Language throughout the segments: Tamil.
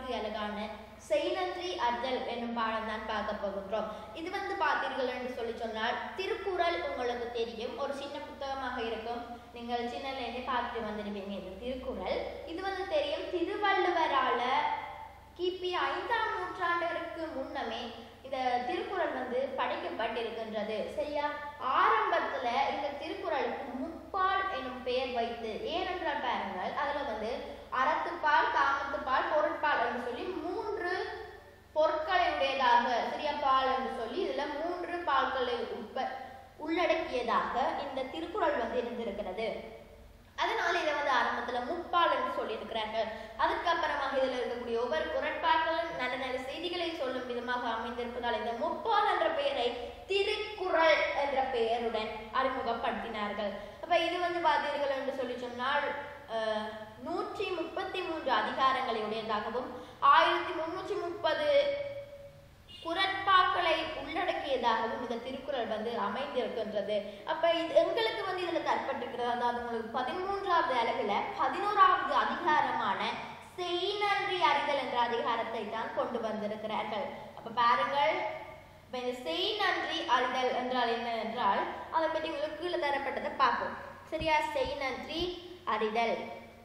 பாட்டுக்கு அழகான செய் நன்றி அர்த்தல் என்னும் பாடம் தான் பார்க்க போகின்றோம் இது வந்து பார்த்தீர்கள் என்று சொல்லி சொன்னால் திருக்குறள் உங்களுக்கு தெரியும் ஒரு சின்ன புத்தகமாக இருக்கும் நீங்கள் சின்னலேருந்தே பார்த்துட்டு வந்துடுவீங்க இந்த திருக்குறள் இது வந்து தெரியும் திருவள்ளுவரால கிபி ஐந்தாம் நூற்றாண்டிற்கு முன்னமே இந்த திருக்குறள் வந்து படைக்கப்பட்டிருக்கின்றது சரியா ஆரம்பத்துல இந்த திருக்குறளுக்கு முப்பால் எனும் பெயர் வைத்து ஏனென்றால் பாருங்கள் அதுல வந்து அறத்துப்பால் காமத்துப்பால் பொருட்பால் என்று சொல்லி மூன்று பொருட்களை உடையதாக சரியா பால் என்று சொல்லி இதுல மூன்று பால்களை உட்ப உள்ளடக்கியதாக இந்த திருக்குறள் வந்து இருந்திருக்கிறது அதனால இதை வந்து ஆரம்பத்துல முப்பால் என்று சொல்லியிருக்கிறார்கள் அதுக்கப்புறமாக இதுல இருக்கக்கூடிய ஒவ்வொரு குரட்பாக்களும் நல்ல நல்ல செய்திகளை சொல்லும் விதமாக அமைந்திருப்பதால் இந்த முப்பால் என்ற பெயரை திருக்குறள் என்ற பெயருடன் அறிமுகப்படுத்தினார்கள் அப்ப இது வந்து பார்த்தீர்கள் என்று சொல்லி சொன்னால் அஹ், நூற்றி முப்பத்தி மூன்று அதிகாரங்களை உடையதாகவும் ஆயிரத்தி முன்னூற்றி முப்பது குரட்பாக்களை உள்ளடக்கியதாகவும் இந்த திருக்குறள் வந்து அமைந்திருக்கின்றது அப்ப இது எங்களுக்கு வந்து இதுல தரப்பட்டிருக்கிறது அதாவது உங்களுக்கு பதிமூன்றாவது அளவுல பதினோராவது அதிகாரமான செய் நன்றி அறிதல் என்ற அதிகாரத்தை தான் கொண்டு வந்திருக்கிறார்கள் அப்ப பாருங்கள் இப்ப இந்த செய் நன்றி அறிதல் என்றால் என்ன என்றால் அதை பற்றி உங்களுக்கு கீழே தரப்பட்டதை பார்ப்போம் சரியா செய் நன்றி அறிதல்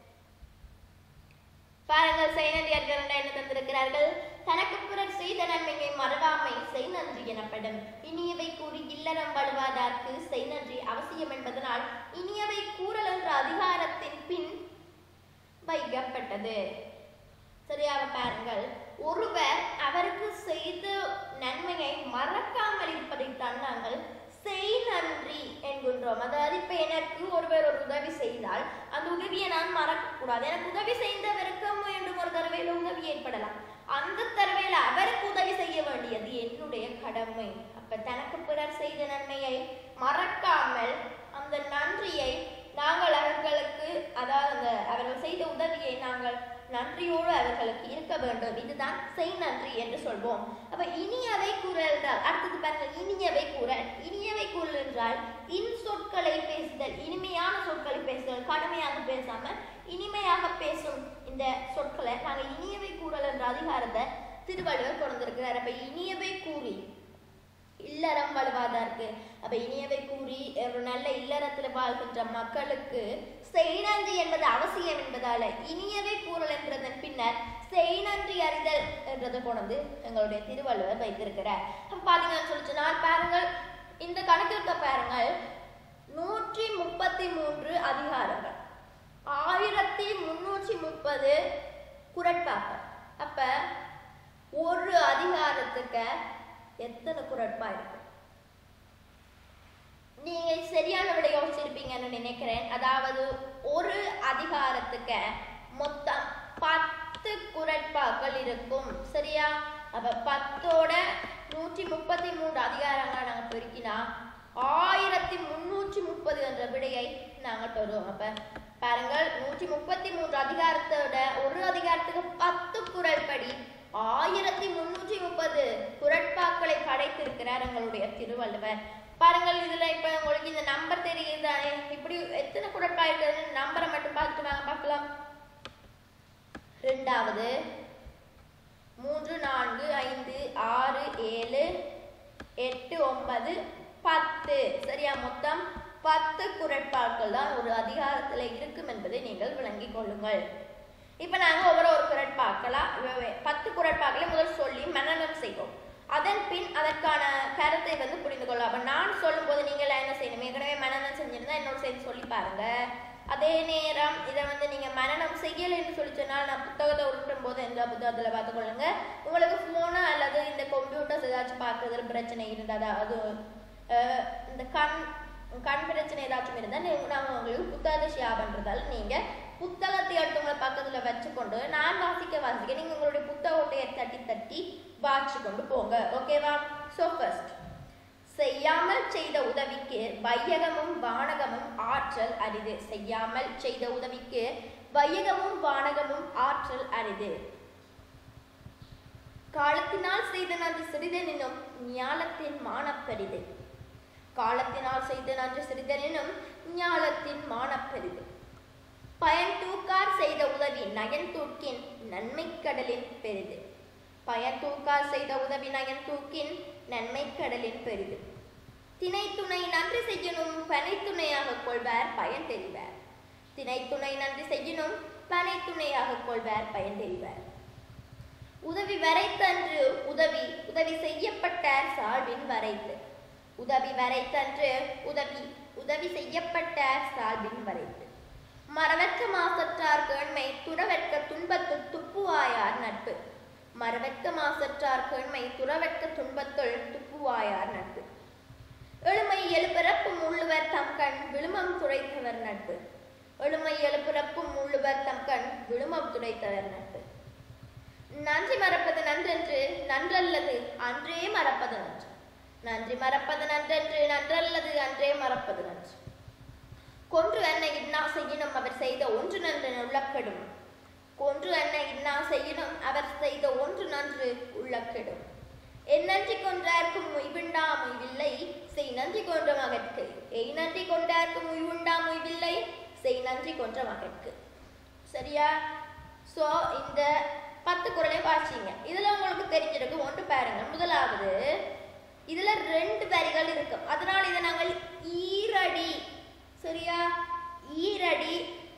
பாருங்கள் செய் நன்றி அறிதல் என்றால் என்ன தந்திருக்கிறார்கள் தனக்கு பிறர் செய்த நன்மையை மறவாமை செய் நன்றி எனப்படும் இனியவை கூறி இல்லறம் வழுவாதார்க்கு செய் நன்றி அவசியம் என்பதனால் இனியவை கூறல் என்ற அதிகாரத்தின் பின் வைக்கப்பட்டது சரியாக பாருங்கள் ஒருவர் அவருக்கு செய்த நன்மையை மறக்காமல் இருப்பதைத்தான் நாங்கள் செய் நன்றி என்கின்றோம் அதாவது இப்ப எனக்கு ஒருவர் ஒரு உதவி செய்தால் அந்த உதவியை நான் மறக்கக்கூடாது எனக்கு உதவி செய்தவருக்கு மீண்டும் ஒரு தடவையில உதவி ஏற்படலாம் அந்த தடவையில அவருக்கு உதவி செய்ய வேண்டியது என்னுடைய கடமை அப்ப தனக்கு பிறர் செய்த நன்மையை மறக்காமல் அந்த நன்றியை நாங்கள் அவர்களுக்கு அதாவது அந்த அவர்கள் செய்த உதவியை நாங்கள் நன்றியோடு அவர்களுக்கு இருக்க வேண்டும் இதுதான் செய் நன்றி என்று சொல்வோம் அப்ப இனியவை கூறல் என்றால் அடுத்தது பாருங்கள் இனியவை கூறல் இனியவை கூறல் என்றால் இன் சொற்களை பேசுதல் இனிமையான சொற்களை பேசுதல் கடுமையாக பேசாம இனிமையாக பேசும் இந்த சொற்களை நாங்கள் இனியவை கூறல் என்ற அதிகாரத்தை திருவள்ளுவர் கொண்டிருக்கிறார் அப்ப இனியவை கூறி இல்லறம் வலுவாதாருக்கு அப்ப இனியவை கூறி ஒரு நல்ல இல்லறத்துல வாழ்கின்ற மக்களுக்கு செய்நன்றி என்பது அவசியம் என்பதால இனியவை கூறல் என்றதன் பின்னர் செய்நன்றி அறிதல் என்றதை கொண்டு எங்களுடைய திருவள்ளுவர் வைத்திருக்கிறார் அப்ப பாத்தீங்கன்னு சொல்லி சொன்னால் பாருங்கள் இந்த கணக்கிற்கு பாருங்கள் நூற்றி முப்பத்தி மூன்று அதிகாரங்கள் ஆயிரத்தி முன்னூற்றி முப்பது குரட்பாக்கள் அப்ப ஒரு அதிகாரத்துக்கு எத்தனை குரட்பா இருக்கு நீங்க சரியான விட யோசிச்சிருப்பீங்கன்னு நினைக்கிறேன் அதாவது ஒரு அதிகாரத்துக்கு மொத்தம் பத்து குரட்பாக்கள் இருக்கும் சரியா அப்ப பத்தோட நூற்றி முப்பத்தி மூன்று அதிகாரங்களை நாங்க பெருக்கினா ஆயிரத்தி முன்னூற்றி முப்பது என்ற விடையை நாங்க பெறுவோம் அப்ப பாருங்கள் நூற்றி முப்பத்தி மூன்று அதிகாரத்தோட ஒரு அதிகாரத்துக்கு பத்து குரல் படி ஆயிரத்தி முன்னூற்றி முப்பது குரட்பாக்களை படைத்திருக்கிறார் எங்களுடைய திருவள்ளுவர் பாருங்கள் இதுல இப்ப உங்களுக்கு இந்த நம்பர் தெரியுது தானே இப்படி எத்தனை குரட்பா இருக்கிறது நம்பரை மட்டும் பார்த்துட்டு வாங்க பார்க்கலாம் ரெண்டாவது மூன்று நான்கு ஐந்து ஆறு ஏழு எட்டு ஒன்பது பத்து சரியா மொத்தம் பத்து குரட்பாக்கள் தான் ஒரு அதிகாரத்துல இருக்கும் என்பதை நீங்கள் விளங்கிக் கொள்ளுங்கள் இப்ப நாங்க ஒவ்வொரு ஒரு குரட்பாக்கலாம் பத்து குரட்பாக்களை முதல் சொல்லி மனநம் செய்வோம் அதன் பின் அதற்கான கருத்தை வந்து புரிந்து கொள்ளலாம் அப்ப நான் சொல்லும்போது நீங்க எல்லாம் என்ன செய்யணும் ஏற்கனவே மனநம் செஞ்சிருந்தா என்னோட சேர்த்து சொல்லி பாருங்க அதே நேரம் இதை வந்து நீங்க மனநம் செய்யலைன்னு சொல்லி சொன்னால் நான் புத்தகத்தை உருட்டும் போது எந்த புத்தகத்துல பார்த்துக்கொள்ளுங்க உங்களுக்கு போனு அல்லது இந்த கம்ப்யூட்டர்ஸ் ஏதாச்சும் பார்க்கறதுல பிரச்சனை இருந்தா அது அஹ், இந்த கண் கண் பிரச்சனை ஏதாச்சும் இருந்தால் நான் உங்களுக்கு புத்தகத்தை ஷேர் பண்றதால நீங்க புத்தகத்தை எடுத்து உங்களை பக்கத்துல வச்சுக்கொண்டு நான் வாசிக்க வாசிக்க நீங்க உங்களுடைய புத்தகத்தை தட்டி தட்டி வாசிச்சு கொண்டு போங்க ஓகேவா ஸோ ஃபர்ஸ்ட் செய்யாமல் செய்த உதவிக்கு வையகமும் வானகமும் ஆற்றல் அரிது செய்யாமல் செய்த உதவிக்கு வையகமும் வானகமும் ஆற்றல் அரிது காலத்தினால் செய்த நன்றி சிறிதெனினும் ஞாலத்தின் மானப்பெரிது காலத்தினால் செய்த நன்றி சிறிதெனினும் ஞாலத்தின் மானப்பெரிது பயன் தூக்கார் செய்த உதவி நயன் தூக்கின் நன்மை கடலின் பெரிது பயன் தூக்கால் செய்த உதவி நயன் தூக்கின் நன்மை கடலின் பெரிது திணை துணை நன்றி செய்யணும் பனை துணையாக கொள்வார் பயன் தெரிவார் திணை துணை நன்றி செய்யணும் பனை துணையாக கொள்வார் பயன் தெரிவார் உதவி வரைத்தன்று உதவி உதவி செய்யப்பட்டார் சால்வின் வரைத்து உதவி வரைத்தன்று உதவி உதவி செய்யப்பட்டார் சால்வின் வரைத்து மரவற்ற மாசற்றார் கேண்மை துறவற்க துன்பத்துள் துப்புவாயார் நட்பு மரவற்க மாசற்றார் கேண்மை துறவற்க துன்பத்துள் துப்புவாயார் நட்பு எழுமை எழுபிறப்பும் உள்ளுவர் தம் கண் விழுமம் துடைத்தவர் நட்பு எழுமை எழுபிறப்பும் உள்ளுவர் தம் கண் விழுமம் துடைத்தவர் நட்பு நன்றி மறப்பது நன்றென்று நன்றல்லது அன்றே மறப்பது நன்று நன்றி மறப்பது நன்றென்று நன்றல்லது அன்றே மறப்பது நன்று கொன்று அன்னை இன்னா செய்யினும் அவர் செய்த ஒன்று நன்று உள்ளக்கெடும் கொன்று அன்னை இன்னா செய்யினும் அவர் செய்த ஒன்று நன்று உள்ளக்கெடும் என் நன்றி கொன்றார்க்கும் உய்வுண்டா முய்வில்லை செய் நன்றி கொன்ற மகற்கு எய் நன்றி கொண்டார்க்கும் உய்வுண்டா முய்வில்லை செய் நன்றி கொன்ற மகற்கு சரியா சோ இந்த பத்து குரலை வாசிங்க இதுல உங்களுக்கு தெரிஞ்சிருக்கு ஒன்று பாருங்க முதலாவது இதுல ரெண்டு வரிகள் இருக்கும் அதனால இதை நாங்கள் ஈரடி சரியா ஈரடி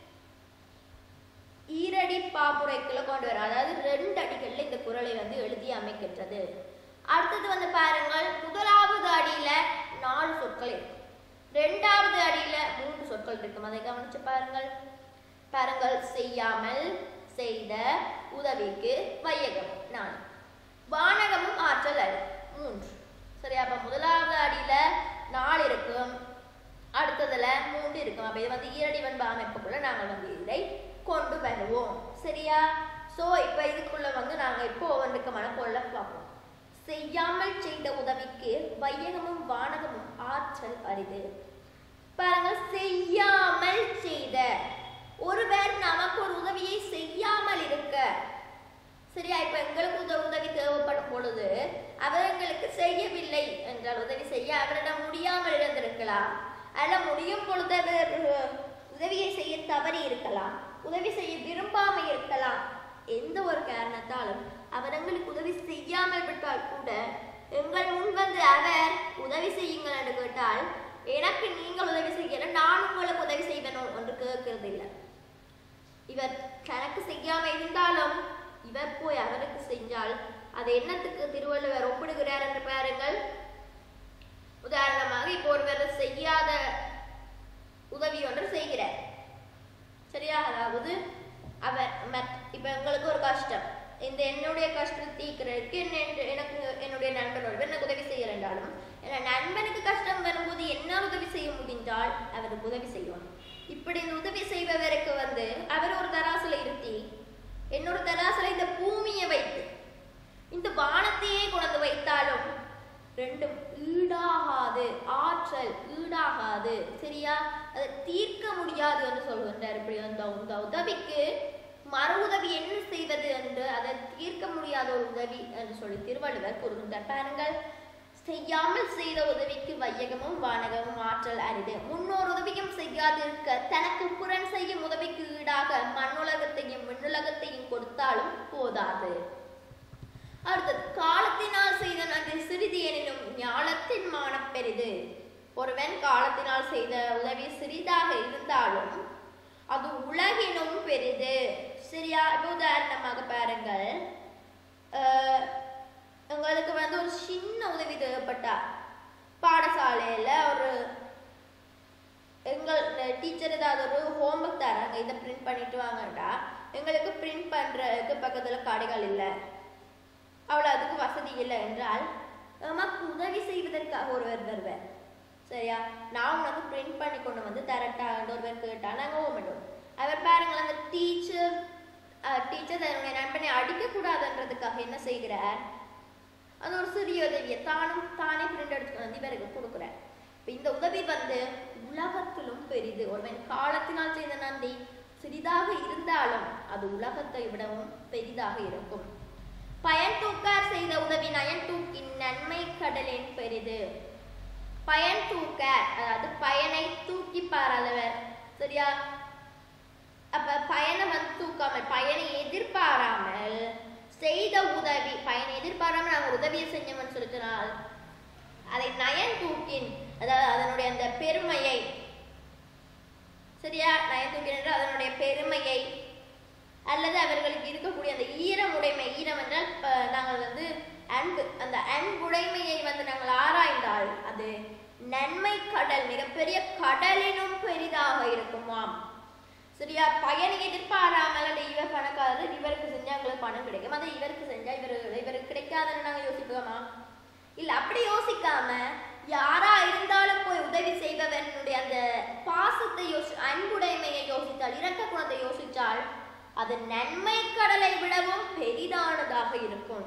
ஈரடி பாப்புரைக்குள்ள கொண்டு வரும் அதாவது ரெண்டு அடிகள்ல இந்த குரலை வந்து எழுதி அமைக்கின்றது அடுத்தது வந்து பாருங்கள் முதலாவது அடியில நாலு சொற்கள் இருக்கும் ரெண்டாவது அடியில மூன்று சொற்கள் இருக்கும் அதை கவனிச்சு பாருங்கள் பாருங்கள் செய்யாமல் செய்த உதவிக்கு வையகம் நான் வானகமும் ஆற்றல் அறி மூன்று சரி அப்ப முதலாவது அடியில நாலு இருக்கும் அடுத்ததுல மூன்று இருக்கும் அப்ப இது வந்து ஈரடி வன்பு அமைப்புக்குள்ள நாங்கள் வந்து இதை கொண்டு வருவோம் சரியா சோ இப்ப இதுக்குள்ள வந்து நாங்க இப்போ ஒன்றுக்குமான கொள்ள பார்ப்போம் செய்யாமல் செய்த உதவிக்கு வையகமும் வானகமும் ஆற்றல் அரிது பாருங்க செய்யாமல் செய்த ஒருவர் நமக்கு ஒரு உதவியை செய்யாமல் இருக்க சரியா இப்ப எங்களுக்கு உத உதவி தேவைப்படும் பொழுது அவர் எங்களுக்கு செய்யவில்லை என்றால் உதவி செய்ய அவரிடம் முடியாமல் இருந்திருக்கலாம் அல்ல முடியும் பொழுது அவர் உதவியை செய்ய தவறி இருக்கலாம் உதவி செய்ய விரும்பாமல் இருக்கலாம் எந்த ஒரு காரணத்தாலும் அவர் எங்களுக்கு உதவி செய்யாமல் விட்டால் கூட எங்கள் முன் வந்து அவர் உதவி செய்யுங்கள் என்று கேட்டால் எனக்கு நீங்கள் உதவி செய்யல நான் உங்களுக்கு உதவி செய்வேனோ என்று கேட்கறது இல்லை இவர் தனக்கு செய்யாம இருந்தாலும் இவர் போய் அவருக்கு செஞ்சால் அது என்னத்துக்கு திருவள்ளுவர் ஒப்பிடுகிறார் என்று பாருங்கள் உதாரணமாக இப்போ ஒருவர் செய்யாத உதவி ஒன்று செய்கிறார் சரியா அதாவது அவர் மத் இப்ப எங்களுக்கு ஒரு கஷ்டம் இந்த என்னுடைய கஷ்டம் தீர்க்கிறதுக்கு என்ன என்று- எனக்கு என்னுடைய நண்பன் ஒருவர் எனக்கு உதவி செய்யறாலும் என் நண்பனுக்கு கஷ்டம் வரும்போது என்ன உதவி செய்ய முடிந்தால் அவருக்கு உதவி செய்வோம் இப்படி இந்த உதவி செய்பவருக்கு வந்து அவர் ஒரு தராசுல இருத்தி என்னோட தராசுல இந்த பூமியை வைத்து இந்த வானத்தையே கொண்டு வைத்தாலும் ரெண்டும் ஈடாகாது ஆற்றல் ஈடாகாது சரியா அதை தீர்க்க முடியாது என்று சொல்கின்றார் இப்படி அந்த இந்த உதவிக்கு மறு உதவி என்ன செய்வது என்று அதை தீர்க்க முடியாத ஒரு உதவி என்று சொல்லி திருவள்ளுவர் கூறுகின்றார் பாருங்கள் செய்யாமல் செய்த உதவிக்கு வையகமும் வானகமும் ஆற்றல் அரிது முன்னோர் உதவியும் செய்யாதிருக்க தனக்கு புறன் செய்யும் உதவிக்கு ஈடாக மண்ணுலகத்தையும் விண்ணுலகத்தையும் கொடுத்தாலும் போதாது அடுத்தது காலத்தினால் செய்த நன்றி சிறிது எனினும் ஞாலத்தின் மானப் பெரிது ஒருவன் காலத்தினால் செய்த உதவி சிறிதாக இருந்தாலும் அது உலகினும் பெரிது சரியா இப்ப உதாரணமாக பாருங்கள் அஹ், உங்களுக்கு வந்து ஒரு சின்ன உதவி தேவைப்பட்டா பாடசாலையில ஒரு எங்கள் டீச்சர் ஏதாவது ஒரு ஹோம்ஒர்க் தராங்க இதை பிரிண்ட் பண்ணிட்டு வாங்கடா எங்களுக்கு பிரிண்ட் பண்றதுக்கு பக்கத்துல கடைகள் இல்லை அவ்வளோ அதுக்கு வசதி இல்லை என்றால் நமக்கு உதவி செய்வதற்காக ஒருவர் வருவார் சரியா நான் உனக்கு பிரிண்ட் பண்ணி கொண்டு வந்து தரட்டா ஒருவர் கேட்டா நாங்கள் ஓமிட்டோம் அவர் பாருங்களேன் அந்த டீச்சர் டீச்சர் தன்னுடைய நண்பனை அடிக்கக்கூடாதுன்றதுக்காக என்ன செய்கிறார் அது ஒரு சிறிய உதவியை தானும் தானே பிரிண்ட் எடுத்து வந்து இவருக்கு கொடுக்குறார் இப்ப இந்த உதவி வந்து உலகத்திலும் பெரிது ஒருவன் காலத்தினால் செய்த நன்றி சிறிதாக இருந்தாலும் அது உலகத்தை விடவும் பெரிதாக இருக்கும் பயன் தூக்கார் செய்த உதவி நயன் தூக்கின் நன்மை கடலின் பெரிது பயன் தூக்க அதாவது பயனை தூக்கி பாராதவர் சரியா அப்ப பயனை வந்து தூக்க எதிர்நோக்காமல் பயனை எதிர்பாராமல் செய்த உதவி பயனை எதிர்பாராமல் நாங்கள் உதவியை செஞ்சோம்னு சொல்லினால் அதை நயன் தூக்கின் அதாவது அதனுடைய அந்த பெருமையை சரியா நயன் தூக்கின் என்றால் அதனுடைய பெருமையை அல்லது அவர்களுக்கு இருக்கக்கூடிய அந்த ஈரமுடைமை ஈரம் என்றால் ப- நாங்கள் வந்து அன்பு அந்த அன்புடைமையை வந்து நாங்கள் ஆராய்ந்தால் அது நன்மை கடல் மிகப்பெரிய கடலினும் பெரிதாக இருக்குமாம் சரியா பயனை எதிர்பாராமல் அந்த இவர் பணக்காரர் இவருக்கு செஞ்சா எங்களுக்கு பணம் கிடைக்கும் அது இவருக்கு செஞ்சா இவருக்கு இவருக்கு கிடைக்காதுன்னு நாங்க யோசிப்போமா இல்ல அப்படி யோசிக்காம யாரா இருந்தாலும் போய் உதவி செய்பவனுடைய அந்த பாசத்தை யோசி அன்புடைமையை யோசித்தால் இரக்க குணத்தை யோசித்தால் அது நன்மை கடலை விடவும் பெரிதானதாக இருக்கும்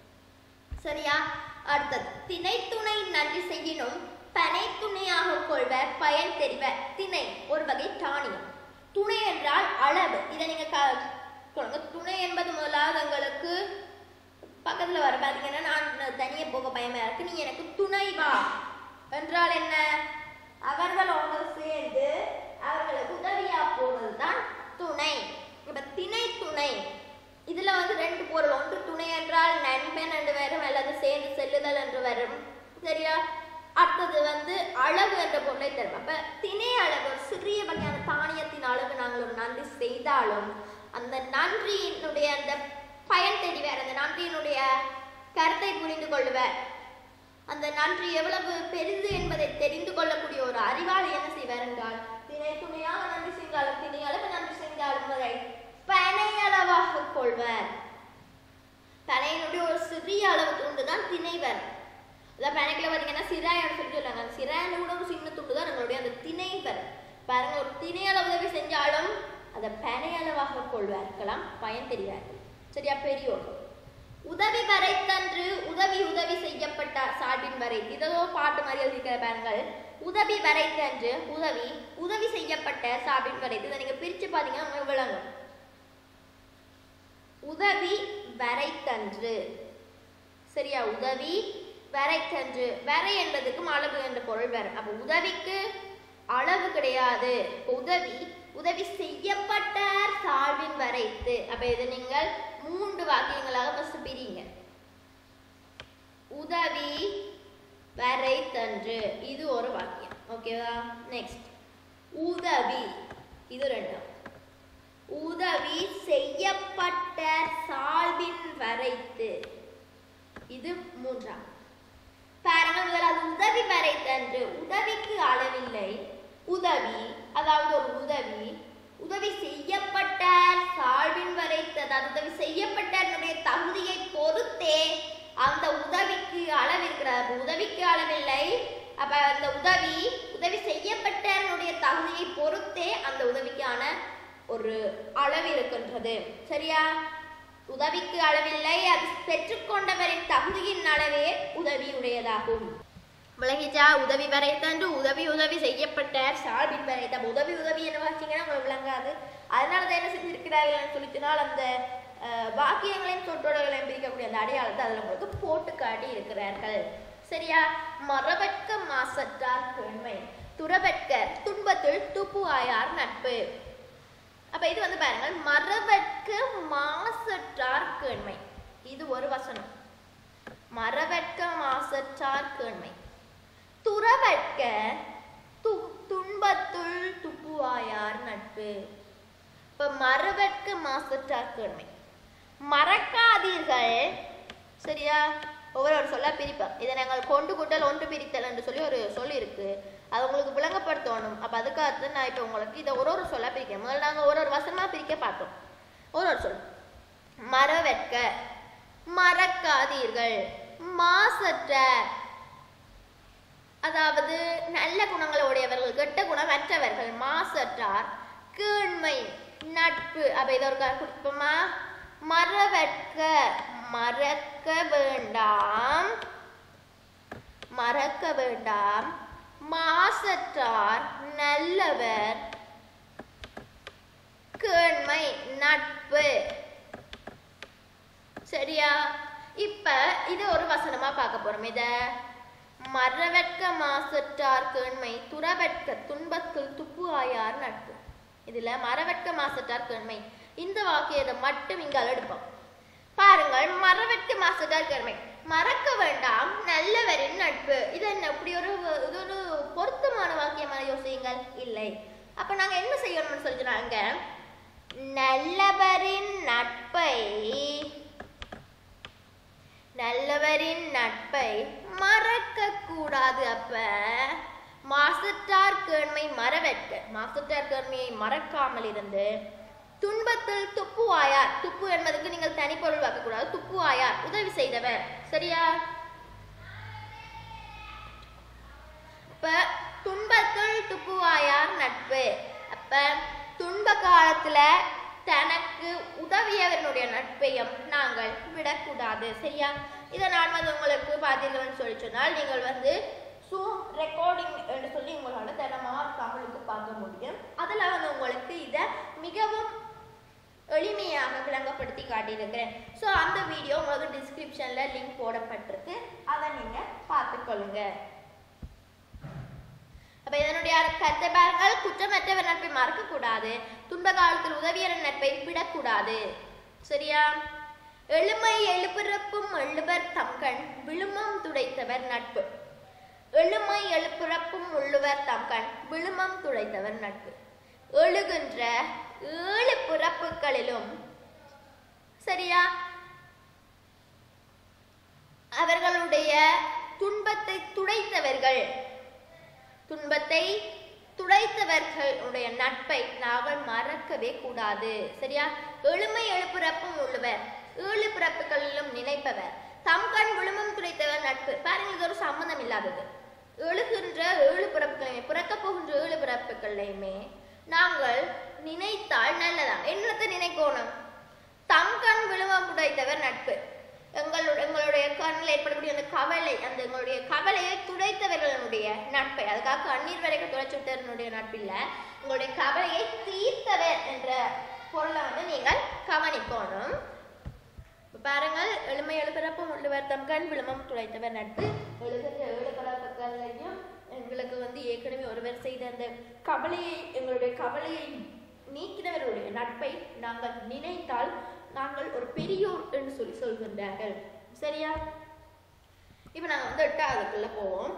சரியா அடுத்தது திணைத்துணை நன்றி செய்யினும் பனை துணையாக கொள்வர் பயன் தெரிவர் திணை ஒரு வகை தானியம் துணை என்றால் அளவு இதை நீங்க க- கொள்ளுங்க துணை என்பது முதலாவது உங்களுக்கு பக்கத்துல வர பாத்தீங்கன்னா நான் தனியே போக பயமா இருக்கு நீ எனக்கு துணை வா என்றால் என்ன அவர்களோடு சேர்ந்து அவர்களுக்கு உதவியா போவதுதான் துணை இப்ப திணை துணை இதுல வந்து ரெண்டு பொருள் ஒன்று துணை என்றால் நண்பன் என்று வரும் அல்லது சேர்ந்து செல்லுதல் என்று வரும் சரியா அடுத்தது வந்து அளவு என்ற பொருளை தரும் அப்ப திணை அளவு ஒரு சிறிய வகையான தானியத்தின் அளவு நாங்கள் ஒரு நன்றி செய்தாலும் அந்த நன்றியினுடைய அந்த பயன் தெரிவார் அந்த நன்றியினுடைய கருத்தை புரிந்து கொள்வார் அந்த நன்றி எவ்வளவு பெரிது என்பதை தெரிந்து கொள்ளக்கூடிய ஒரு அறிவாளி என்ன செய்வார் என்றால் திணை துணையாக நன்றி செய்தாலும் திணை அளவு நன்றி செய்தாலும் அதை பனையளவாக கொள்வர் பனையினுடைய ஒரு சிறிய அளவு துண்டு தான் திணைவர் அதான் பனைக்குள்ள பார்த்தீங்கன்னா சிராயன்னு சொல்லி சொல்லுவாங்க அந்த சிராயனை கூட ஒரு சின்ன துண்டு தான் நம்மளுடைய அந்த திணைவர் பாருங்க ஒரு திணை அளவு உதவி செஞ்சாலும் அதை பனையளவாக கொள்வார்களாம் பயன் தெரிவார்கள் சரியா பெரியோர் உதவி வரைத்தன்று உதவி உதவி செய்யப்பட்ட சார்பின் வரை இதோ பாட்டு மாதிரி எழுதிக்கிற பாருங்கள் உதவி வரைத்தன்று உதவி உதவி செய்யப்பட்ட சார்பின் வரை இதை நீங்க பிரிச்சு பாத்தீங்கன்னா உங்களுக்கு விளங்கும் உதவி வரைத்தன்று சரியா உதவி வரைத்தன்று வரை என்பதுக்கும் அளவு என்ற பொருள் வரும் அப்ப உதவிக்கு அளவு கிடையாது உதவி உதவி செய்யப்பட்ட சார்பின் வரைத்து அப்ப இதை நீங்கள் மூன்று வாக்கியங்களாக ஃபர்ஸ்ட் பிரிங்க உதவி வரைத்தன்று இது ஒரு வாக்கியம் ஓகேவா நெக்ஸ்ட் உதவி இது ரெண்டும் உதவி செய்யப்பட்ட சால்பின் வரைத்து இது மூன்றாம் பாருங்க முதலாவது உதவி வரைத்தன்று உதவிக்கு அளவில்லை உதவி அதாவது ஒரு உதவி உதவி செய்யப்பட்ட சால்பின் வரைத்து அதாவது உதவி செய்யப்பட்டனுடைய தகுதியை பொறுத்தே அந்த உதவிக்கு அளவு இருக்கிறது அப்ப உதவிக்கு அளவில்லை அப்ப அந்த உதவி உதவி செய்யப்பட்டனுடைய தகுதியை பொறுத்தே அந்த உதவிக்கான ஒரு அளவு இருக்கின்றது சரியா உதவிக்கு அளவில்லை அது பெற்றுக்கொண்டவரின் தகுதியின் அளவே உதவியுடையதாகும் விளங்கிச்சா உதவி வரைத்தன்று உதவி உதவி செய்யப்பட்ட சார்பின் வரைத்த அப்ப உதவி உதவி என்ன வாசிங்கன்னா உங்களுக்கு விளங்காது அதனால தான் என்ன செஞ்சிருக்கிறார்கள் சொல்லிச்சினால் அந்த அஹ், வாக்கியங்களையும் சொற்றொடர்களையும் பிரிக்கக்கூடிய அந்த அடையாளத்தை அதில் உங்களுக்கு போட்டு காட்டி இருக்கிறார்கள் சரியா மரபற்க மாசற்றார் பெண்மை துறவற்க துன்பத்துள் துப்பு ஆயார் நட்பு அப்ப இது வந்து பாருங்கள் மரவற்க மாசற்றார் கேண்மை இது ஒரு வசனம் மரவற்க மாசற்றார் கேண்மை துறவற்க து துன்பத்துள் துப்புவாயார் நட்பு இப்ப மரவற்க மாசற்றார் கேண்மை மறக்காதீர்கள் சரியா ஒவ்வொரு ஒரு சொல்ல பிரிப்போம் இதை நாங்கள் கொண்டு கூட்டல் ஒன்று பிரித்தல் என்று சொல்லி ஒரு சொல் இருக்கு அது உங்களுக்கு விளங்கப்படுத்தணும் அப்ப அதுக்காக நான் இப்போ உங்களுக்கு இதை ஒரு ஒரு சொல்ல பிரிக்கிறேன் முதல்ல நாங்கள் ஒரு ஒரு வசனமா பிரிக்க பார்த்தோம் ஒரு ஒரு சொல் மறவற்க மறக்காதீர்கள் மாசற்ற அதாவது நல்ல குணங்களுடையவர்கள் கெட்ட குணமற்றவர்கள் மாசற்றார் கீழ்மை நட்பு அப்ப இதை ஒரு குறிப்போமா மறவற்க மறக்க வேண்டாம் மறக்க வேண்டாம் மாசற்றார் நல்லவர் கேண்மை நட்பு சரியா இப்ப இது ஒரு வசனமா பார்க்க போறோம் இத மறவற்க மாசற்றார் கேண்மை துறவற்க துன்பத்தில் துப்பு ஆயார் நட்பு இதுல மறவற்க மாசற்றார் கேண்மை இந்த வாக்கியத்தை மட்டும் இங்க எடுப்போம் பாருங்கள் மறவெட்டு மாசத்தால் கருமை மறக்க வேண்டாம் நல்லவரின் நட்பு இது என்ன இப்படி ஒரு இது ஒரு பொருத்தமான வாக்கியமான யோசியுங்கள் இல்லை அப்ப நாங்க என்ன செய்யணும்னு சொல்லிக்கிறாங்க நல்லவரின் நட்பை நல்லவரின் நட்பை மறக்க கூடாது அப்ப மாசற்றார் கேண்மை மறவற்க மாசற்றார் கேண்மையை மறக்காமல் இருந்து துன்பத்தில் துப்புவாயார் துப்பு என்பதற்கு நீங்கள் தனிப்பொருள் வைக்கக்கூடாது துப்புவாயார் உதவி செய்தவர் சரியா அப்ப துன்பத்தில் துப்புவாயார் நட்பு அப்ப துன்ப காலத்துல தனக்கு உதவியவனுடைய நட்பையும் நாங்கள் விடக்கூடாது சரியா இதை நான் வந்து உங்களுக்கு பார்த்தீங்கன்னு சொல்லி சொன்னால் நீங்கள் வந்து சூம் ரெக்கார்டிங் என்று சொல்லி உங்களால் தினமாக தமிழுக்கு பார்க்க முடியும் அதில் வந்து உங்களுக்கு இதை மிகவும் எளிமையாக விளங்கப்படுத்தி காட்டியிருக்கிறேன் ஸோ அந்த வீடியோ உங்களுக்கு டிஸ்கிரிப்ஷனில் லிங்க் போடப்பட்டிருக்கு அதை நீங்கள் பார்த்துக்கொள்ளுங்க அப்ப இதனுடைய கருத்தை பாருங்கள் குற்றமற்றவர் நட்பை மறக்கக்கூடாது துன்ப காலத்தில் உதவியர் நட்பை விடக்கூடாது சரியா எழுமை எழுப்பிறப்பும் எழுவர் தம்கண் விழுமம் துடைத்தவர் நட்பு எழுமை எழுப்பிறப்பும் உள்ளுவர் தம்கண் விழுமம் துடைத்தவர் நட்பு எழுகின்ற ஏழு பிறப்புகளிலும் சரியா அவர்களுடைய துன்பத்தை துடைத்தவர்கள் துன்பத்தை துடைத்தவர்களுடைய நட்பை நாங்கள் மறக்கவே கூடாது சரியா எளிமை எழுப்பிறப்பும் உள்ளவர் ஏழு பிறப்புகளிலும் நினைப்பவர் தம் கண் விழுமம் துடைத்தவர் நட்பு பாருங்க இது ஒரு சம்பந்தம் இல்லாதது எழுகின்ற ஏழு பிறப்புகளையுமே பிறக்க போகின்ற ஏழு பிறப்புகளையுமே நாங்கள் நினைத்தால் நல்லதான் என்னத்தை நினைக்கணும் தம் கண் விழுமம் துடைத்தவர் நட்பு எங்களுடைய எங்களுடைய கண்ணில் ஏற்படக்கூடிய அந்த கவலை அந்த எங்களுடைய கவலையை துடைத்தவர்களுடைய நட்பை அதுக்காக கண்ணீர் வரைக்கும் துடைச்சுட்டவர்களுடைய நட்பில்ல உங்களுடைய கவலையை தீர்த்தவர் என்ற பொருளை வந்து நீங்கள் கவனிக்கணும் இப்ப பாருங்கள் எளிமை எழுபிறப்பும் உள்ளவர் தம் கண் விழுமம் துடைத்தவர் நட்பு எழுகின்ற ஏழு பிறப்புகளையும் எங்களுக்கு வந்து ஏற்கனவே ஒருவர் செய்த அந்த கவலையை எங்களுடைய கவலையை நீக்கினவருடைய நட்பை நாங்கள் நினைத்தால் நாங்கள் ஒரு பெரியோர் என்று சொல்லி சொல்கின்றார்கள் சரியா இப்போ நாங்கள் வந்து எட்டாவதுக்குள்ள போவோம்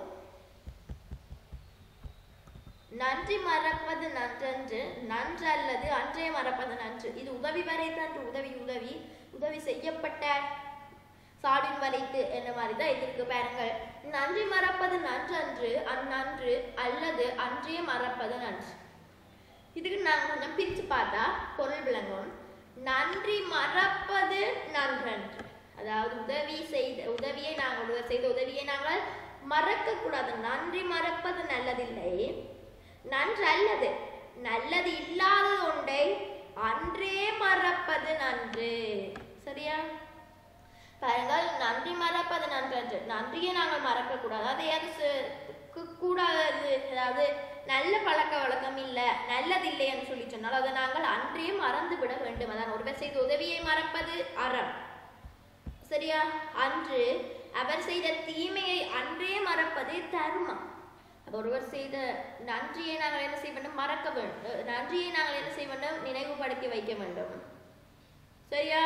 நன்றி மறப்பது நன்றன்று நன்றல்லது அன்றைய மறப்பது நன்று இது உதவி வரைத்தன்று உதவி உதவி உதவி செய்யப்பட்ட சாடின் வரைத்து என்ன மாதிரி தான் இது இருக்கு பாருங்கள் நன்றி மறப்பது நன்றன்று அந்நன்று அல்லது அன்றைய மறப்பது நன்று இதுக்கு நாங்கள் கொஞ்சம் பிரித்து பார்த்தா பொருள் விளங்கும் நன்றி மறப்பது நன்றன்று அதாவது உதவி செய்த உதவியை நாங்கள் ஒருவர் செய்த உதவியை நாங்கள் மறக்க கூடாது நன்றி மறப்பது நல்லதில்லை நன்று அல்லது நல்லது இல்லாத ஒன்றை அன்றே மறப்பது நன்று சரியா பாருங்கள் நன்றி மறப்பது நன்றன்று நன்றியை நாங்கள் மறக்க கூடாது அது எது சு- கு- கூடாது அதாவது நல்ல பழக்க வழக்கம் இல்லை நல்லது இல்லைன்னு சொல்லி சொன்னால் அதை நாங்கள் அன்றே மறந்து விட வேண்டும் அதான் ஒருவர் செய்த உதவியை மறப்பது அறம் சரியா அன்று அவர் செய்த தீமையை அன்றே மறப்பது தர்மம் அப்ப ஒருவர் செய்த நன்றியை நாங்கள் என்ன செய்ய வேண்டும் மறக்க வேண்டும் நன்றியை நாங்கள் என்ன செய்ய வேண்டும் நினைவுபடுத்தி வைக்க வேண்டும் சரியா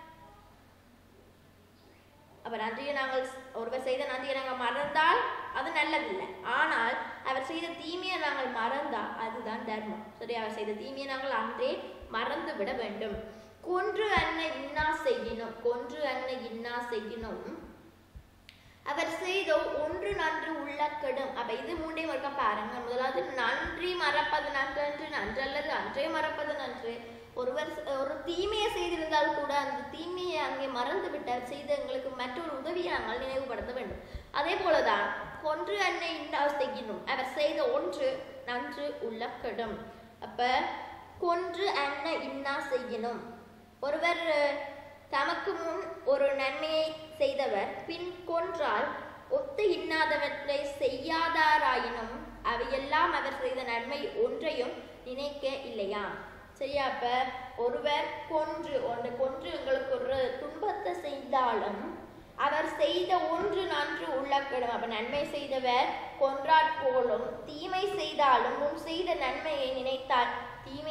அப்ப நன்றியை நாங்கள் ஒருவர் செய்த நன்றியை நாங்கள் மறந்தால் அது நல்லதில்லை ஆனால் அவர் செய்த தீமையை நாங்கள் மறந்தால் அதுதான் தர்மம் சரி அவர் செய்த தீமையை நாங்கள் அன்றே மறந்து விட வேண்டும் கொன்று அன்னை இன்னா செய்யினும் கொன்று அன்னை இன்னா செய்யினும் அவர் செய்த ஒன்று நன்று உள்ள கெடும் அப்ப இது மூண்டையும் இருக்க பாருங்க முதலாவது நன்றி மறப்பது நன்றன்று நன்றல்லது அன்றே மறப்பது நன்று ஒருவர் ச- ஒரு தீமையை செய்திருந்தால் கூட அந்த தீமையை அங்கே மறந்து விட்டால் செய்த எங்களுக்கு மற்றொரு உதவியை நாங்கள் நினைவுபடுத்த வேண்டும் அதே போலதான் கொன்று அன்னை இன்னா செய்யினும் அவர் செய்த ஒன்று நன்று உள்ள கெடும் அப்ப கொன்று அன்னை இன்னா செய்யணும் ஒருவர் அஹ், தமக்கு முன் ஒரு நன்மையை செய்தவர் பின் கொன்றால் ஒத்து இன்னாதவற்றை செய்யாதாராயினும் அவையெல்லாம் அவர் செய்த நன்மை ஒன்றையும் நினைக்க இல்லையா சரியா அப்ப ஒருவர் கொன்று ஒன்று கொன்று எங்களுக்கு ஒரு துன்பத்தை செய்தாலும் அவர் செய்த ஒன்று நன்று உள்ளக்கிடும் அப்ப நன்மை செய்தவர் கொன்றாற் போலும் தீமை செய்தாலும் முன் செய்த நன்மையை நினைத்தால் தீமையெல்லாம்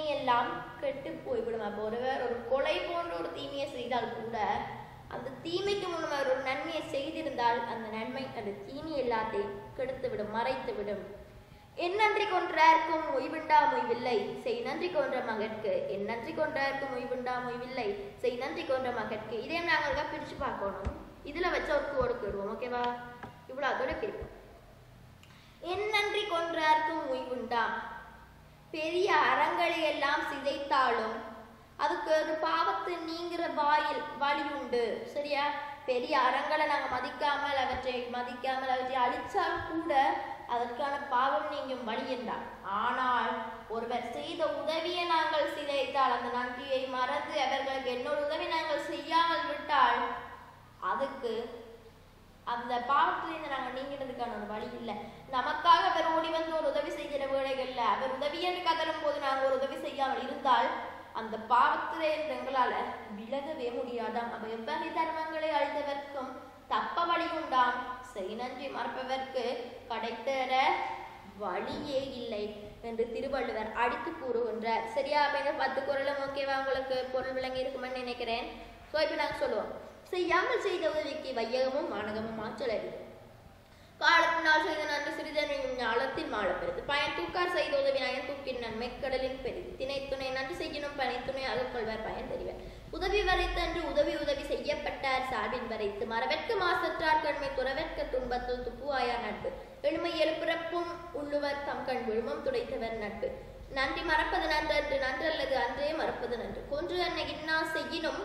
எல்லாம் கெட்டு போய்விடும் அப்போ ஒருவர் ஒரு கொலை போன்ற ஒரு தீமையை செய்தால் கூட அந்த தீமைக்கு முன்னும் அவர் ஒரு நன்மையை செய்திருந்தால் அந்த நன்மை அந்த தீனி எல்லாத்தையும் கெடுத்து விடும் மறைத்து விடும் என் நன்றி கொன்றார்க்கும் மொய்வுண்டா மொய்வில்லை செய் நன்றி கொன்ற மகற்கு என் நன்றி கொன்றார்க்கும் மொய்வுண்டா மொய்வில்லை செய் நன்றி கொன்ற மகற்கு இதே நாங்கள் பிரிச்சு பார்க்கணும் இதுல வச்ச ஒரு கோடுக்கு விடுவோம் ஓகேவா இவ்வளவு அதோட பிரிப்போம் என் நன்றி கொன்றார்க்கும் மொய்வுண்டா பெரிய அறங்களை எல்லாம் சிதைத்தாலும் அதுக்கு ஒரு பாவத்து நீங்கிற வாயில் வழி உண்டு சரியா பெரிய அறங்களை நாங்கள் மதிக்காமல் அவற்றை மதிக்காமல் அவற்றை அழிச்சால் கூட அதற்கான பாவம் நீங்கும் வழி என்றார் ஆனால் ஒருவர் செய்த உதவியை நாங்கள் சிதைத்தால் அந்த நன்றியை மறந்து அவர்களுக்கு என்னோட உதவி நாங்கள் செய்யாமல் விட்டால் அதுக்கு அந்த பாவத்திலிருந்து நாங்கள் நீங்கிறதுக்கான ஒரு வழி இல்லை நமக்காக அவர் ஓடி வந்து ஒரு உதவி செய்கிற வேலைகள்ல அவர் உதவி என்று கதறும் போது நாங்கள் ஒரு உதவி செய்யாமல் இருந்தால் அந்த பாவத்திலே எங்களால விலகவே முடியாதாம் அப்ப எவ்வகை தர்மங்களை அழித்தவர்க்கும் தப்ப வழி உண்டாம் செய் நன்றி மறப்பவர்க்கு கடைத்தர வழியே இல்லை என்று திருவள்ளுவர் அடித்து கூறுகின்றார் சரியா அப்ப பத்து குரலும் ஓகேவா உங்களுக்கு பொருள் விளங்கி இருக்குமென்னு நினைக்கிறேன் ஸோ இப்போ நாங்கள் சொல்லுவோம் செய்யாமல் செய்த உதவிக்கு வையகமும் வானகமும் ஆற்றல் அறிவு காலத்தினால் செய்த நன்றி சிறிதனையும் ஞாலத்தின் மாளப்பெருது பயன் தூக்கார் செய்த உதவி நயன் தூக்கின் நன்மை கடலின் பெரிது திணை துணை நன்றி செய்யணும் பனை துணை அகக்கொள்வர் பயன் தெரிவர் உதவி வரைத்தன்று உதவி உதவி செய்யப்பட்டார் சார்பின் வரைத்து மரவெட்க மாசற்றார் கண்மை துறவெட்க துன்பத்துள் துப்புவாயார் நட்பு எளிமை எழுப்பிறப்பும் உள்ளுவர் தம் கண் விழுமம் துடைத்தவர் நட்பு நன்றி மறப்பது நன்றன்று நன்றல்லது அன்றே மறப்பது நன்று கொன்று அன்னை இன்னா செய்யினும்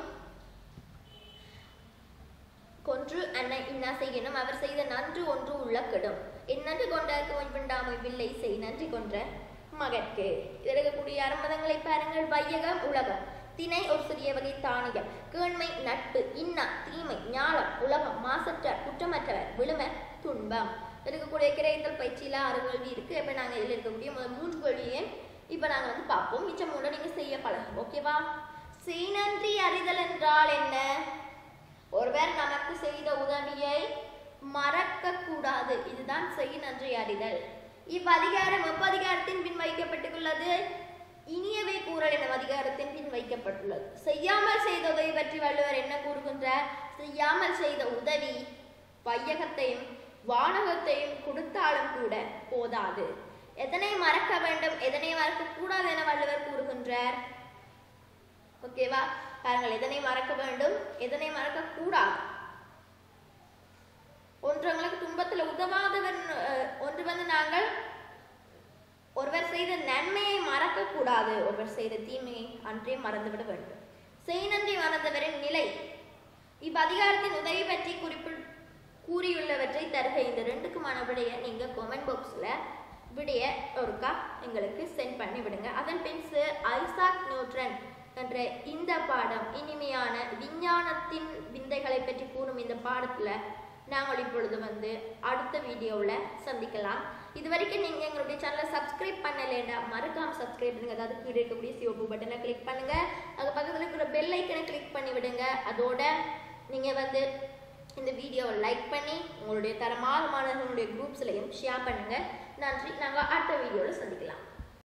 கொன்று அன்னை இன்னா செய்யணும் அவர் செய்த நன்று ஒன்று உள்ள கெடும் என் நன்றி கொண்டார்க்கு ஒய்விண்டாமை வில்லை செய் நன்றி கொன்ற மகற்கு இதில் இருக்கக்கூடிய அறமதங்களை பாருங்கள் வையகம் உலகம் திணை ஒரு சிறிய வகை தானியம் கேண்மை நட்பு இன்னா தீமை ஞாலம் உலகம் மாசற்றார் குற்றமற்றவர் விழும துன்பம் இருக்கக்கூடிய கிரைத்தல் பயிற்சியில ஆறு கேள்வி இருக்கு இப்ப நாங்க இதுல இருக்கக்கூடிய முதல் மூன்று கேள்வியும் இப்ப நாங்க வந்து பார்ப்போம் மிச்சம் மூணு நீங்க செய்ய பழகும் ஓகேவா செய் நன்றி அறிதல் என்றால் என்ன ஒருவர் நமக்கு செய்த உதவியை மறக்க கூடாது இதுதான் செய் நன்றி அறிதல் இவ்வதிகாரம் எவ்வதிகாரத்தின் பின் வைக்கப்பட்டுள்ளது இனியவை கூறல் எனும் அதிகாரத்தின் பின் வைக்கப்பட்டுள்ளது செய்யாமல் செய்த உதவி பற்றி வள்ளுவர் என்ன கூறுகின்றார் செய்யாமல் செய்த உதவி வையகத்தையும் வானகத்தையும் கொடுத்தாலும் கூட போதாது எதனை மறக்க வேண்டும் எதனை மறக்க கூடாது என வள்ளுவர் கூறுகின்றார் ஓகேவா பாருங்கள் எதனை மறக்க வேண்டும் எதனை மறக்க கூடாது ஒன்றவங்களுக்கு துன்பத்தில் உதவாதவர் அஹ், ஒன்று வந்து நாங்கள் ஒருவர் செய்த நன்மையை மறக்க கூடாது ஒருவர் செய்த தீமையை அன்றே மறந்துவிட வேண்டும் செய் நன்றி மறந்தவரின் நிலை இவ்வதிகாரத்தின் உதவி பற்றி குறிப்பில் கூறியுள்ளவற்றை தருக இந்த ரெண்டுக்குமான விடைய நீங்க கமெண்ட் பாக்ஸ்ல விடைய ஒருக்கா எங்களுக்கு சென்ட் பண்ணி விடுங்க அதன் பின் சார் ஐசாக் நியூட்ரன் என்ற இந்த பாடம் இனிமையான விஞ்ஞானத்தின் விந்தைகளை பற்றி கூறும் இந்த பாடத்துல நாங்கள் இப்பொழுது வந்து அடுத்த வீடியோவில் சந்திக்கலாம் இது வரைக்கும் நீங்கள் எங்களுடைய சேனலை சப்ஸ்கிரைப் பண்ணலைன்னா மறக்காம சப்ஸ்கிரைப் பண்ணுங்க அதாவது கீழே இருக்கக்கூடிய சிவப்பு பட்டனை கிளிக் பண்ணுங்க அது பக்கத்தில் இருக்கிற பெல் ஐக்கனை கிளிக் பண்ணி விடுங்க அதோட நீங்கள் வந்து இந்த வீடியோவை லைக் பண்ணி உங்களுடைய தரமான மாணவர்களுடைய குரூப்ஸ்லையும் ஷேர் பண்ணுங்க நன்றி நாங்கள் அடுத்த வீடியோவில் சந்திக்கலாம்